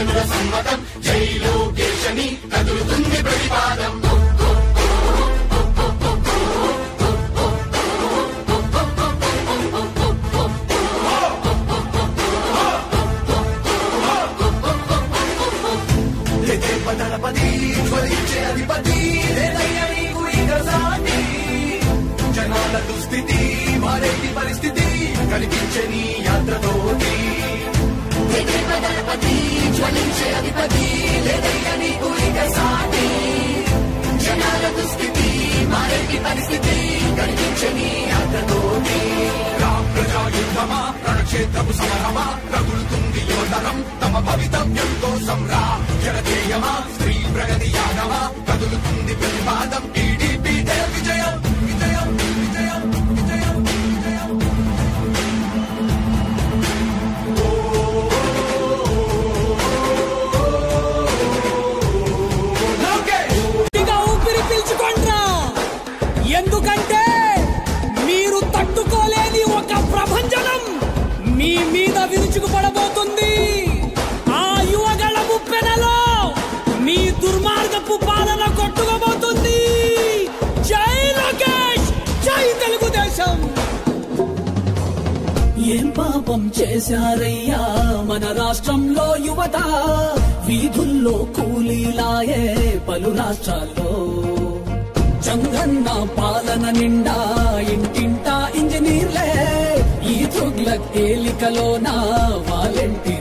జనుల సమ్మతం జై లోకేశని కదులుతుంది ప్రతిపాదం దళపతి జ్వలించే అధిపతి లేదయ్యా నీకు ఇక సాటి జనాల దుస్థితి మారేటి పరిస్థితి కనిపించే నీ యాత్రతోటి దళపతి జ్వలించే అధిపతి లేదయ్యా నీకు ఇక సాటి జనాల దుస్థితి మారేటి పరిస్థితి కనిపించని యాత్రతోటి రామ్ ప్రజా యుద్ధమా రణక్షేత్రపు సమరమా రగులుతుంది యువతరం తమ భవితవ్యం కోసం రా జనజేయమా స్త్రీ ప్రగతి యాగమా కదులుతుంది ప్రతిపాదం టీడీపీ జయ విజయం విజయం విజయం విజయం విజయం లోకేష్ గట్టిగా ఊపిరి పీల్చుకోండ్రా ఎందుకంటే మీరు తట్టుకోలేని ఒక ప్రభంజనం మీ మీద విరుచుకుపడబోతుంది ఆ యువగళ ముప్పెనలో మీ దుర్మార్గపు పాలన కొట్టుకోబోతుంది జై లోకేష్ జై తెలుగుదేశం ఏం పాపం చేశారయ్యా మన రాష్ట్రంలో యువత వీధుల్లో కూలీలాయే పలు రాష్ట్రాల్లో చంగన్న పాలన నిండా ఇంటింటా ఇంజనీర్లే ఈ తుగ్లక్ ఏలికలోన వాలంటీ